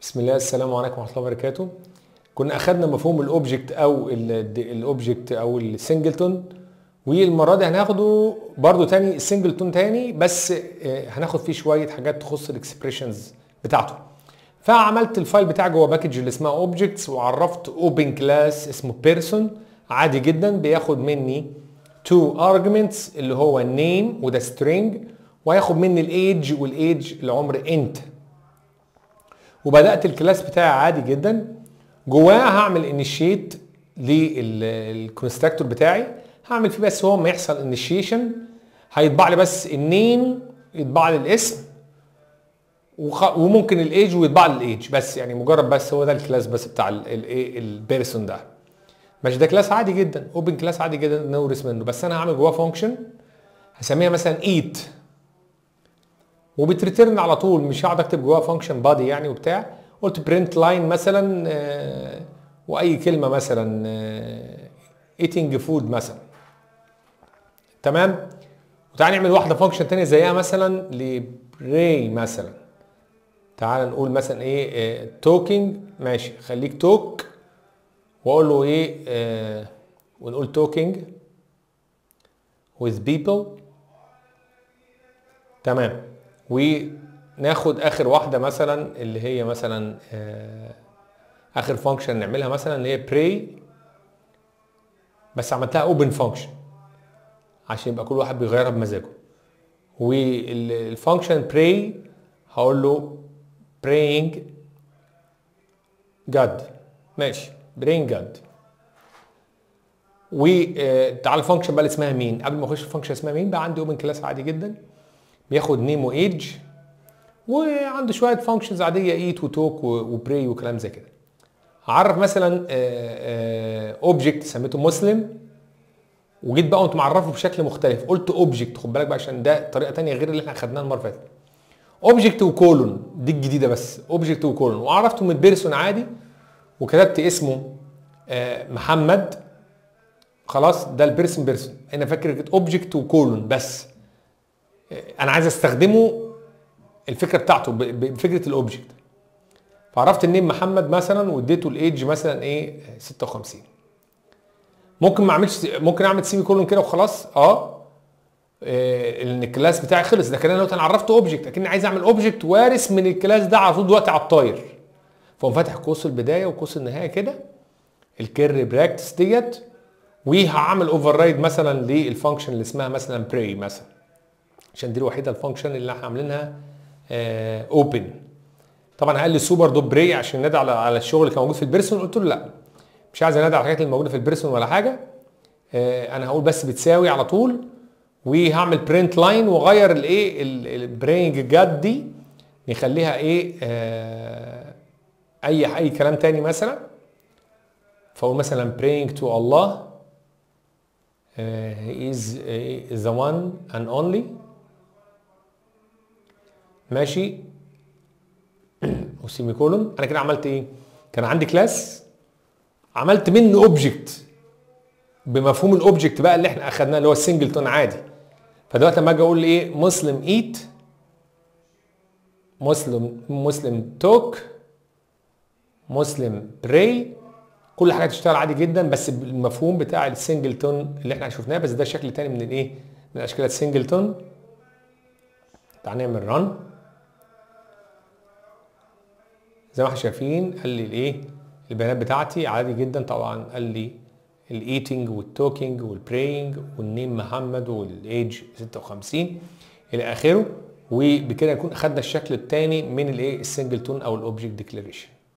بسم الله السلام عليكم ورحمه الله وبركاته كنا اخدنا مفهوم الاوبجكت او الاوبجكت او السنجلتون والمره دي هناخده برضو تاني السنجلتون تاني بس آه، هناخد فيه شويه حاجات تخص الاكسبريشنز بتاعته فعملت الفايل بتاعي جوه باكج اللي اسمها اوبجكتس وعرفت اوبن كلاس اسمه بيرسون عادي جدا بياخد مني تو arguments اللي هو النيم وده string وهياخد مني الايدج والايدج العمر انت وبدات الكلاس بتاعي عادي جدا جواه هعمل انيشيت للكونستراكتور بتاعي هعمل فيه بس هو ما يحصل انيشيشن هيطبع لي بس النيم يطبع لي الاسم وخ... وممكن الايج ويطبع لي الايج بس يعني مجرد بس هو ده الكلاس بس بتاع الايه البيرسون ده ماشي ده كلاس عادي جدا اوبن كلاس عادي جدا نورث منه بس انا هعمل جواه فانكشن هسميها مثلا ايت وبتريترن على طول مش هقعد اكتب جواها فانكشن بادي يعني وبتاع قلت برنت لاين مثلا آه، واي كلمه مثلا ايتنج فود مثلا تمام وتعال نعمل واحده فانكشن تانية زيها مثلا لبراي مثلا تعال نقول مثلا ايه توكينج ماشي خليك توك واقول له ايه آه، ونقول توكينج with people تمام وناخد اخر واحده مثلا اللي هي مثلا آه، اخر فانكشن نعملها مثلا اللي هي pray بس عملتها اوبن فانكشن عشان يبقى كل واحد بيغيرها بمزاجه والفانكشن pray هقول له praying God ماشي praying God وتعالى الفانكشن بقى اللي اسمها مين قبل ما اخش في الفانكشن اسمها مين بقى عندي اوبن كلاس عادي جدا بياخد نيم وايدج وعنده شويه فانكشنز عاديه ايت وتوك وبراي وكلام زي كده هعرف مثلا اوبجكت سميته مسلم وجيت بقى قمت معرفه بشكل مختلف قلت اوبجكت خد بالك بقى عشان ده طريقه تانية غير اللي احنا خدناها المره اللي فاتت اوبجكت وكولون دي الجديده بس اوبجكت وكولون وعرفته من بيرسون عادي وكتبت اسمه آه، محمد خلاص ده البيرسون بيرسون انا فاكر اوبجكت وكولون بس انا عايز استخدمه الفكره بتاعته ب- ب- بفكره الاوبجكت فعرفت النيم محمد مثلا واديته الايدج مثلا ايه 56 ممكن ما اعملش ممكن اعمل سيمي كولون كده وخلاص اه إيه، لان الكلاس بتاعي خلص لكن انا دلوقتي انا عرفت اوبجكت اكني عايز اعمل اوبجكت وارث من الكلاس ده على طول دلوقتي على الطاير فقوم فاتح قوس البدايه وقوس النهايه كده الكير براكتس ديت وهعمل اوفر رايد مثلا للفانكشن اللي اسمها مثلا براي مثلا عشان دي الوحيده الفانكشن اللي احنا عاملينها اوبن طبعا قال لي سوبر دوت براي عشان نادي على على الشغل اللي كان موجود في البيرسون قلت له لا مش عايز انادي على الحاجات اللي موجوده في البيرسون ولا حاجه آه، انا هقول بس بتساوي على طول وهعمل برنت لاين واغير الايه البرينج جاد دي نخليها ايه آه، اي اي كلام تاني مثلا فاقول مثلا praying to Allah uh, he is uh, the one and only ماشي وسيمي كولون انا كده عملت ايه كان عندي كلاس عملت منه اوبجكت بمفهوم الاوبجكت بقى اللي احنا اخدناه اللي هو السنجلتون عادي فدلوقتي لما اجي اقول لي ايه مسلم ايت مسلم مسلم توك مسلم براي كل حاجه تشتغل عادي جدا بس بالمفهوم بتاع السنجلتون اللي احنا شفناه بس ده شكل تاني من الايه من اشكال السنجلتون تعال نعمل ران زي ما احنا شايفين قال لي الايه البيانات بتاعتي عادي جدا طبعا قال لي الايتنج والتوكينج والبراينج والنيم محمد والايج 56 الى اخره وبكده نكون اخدنا الشكل الثاني من الايه السنجلتون او الاوبجكت ديكلاريشن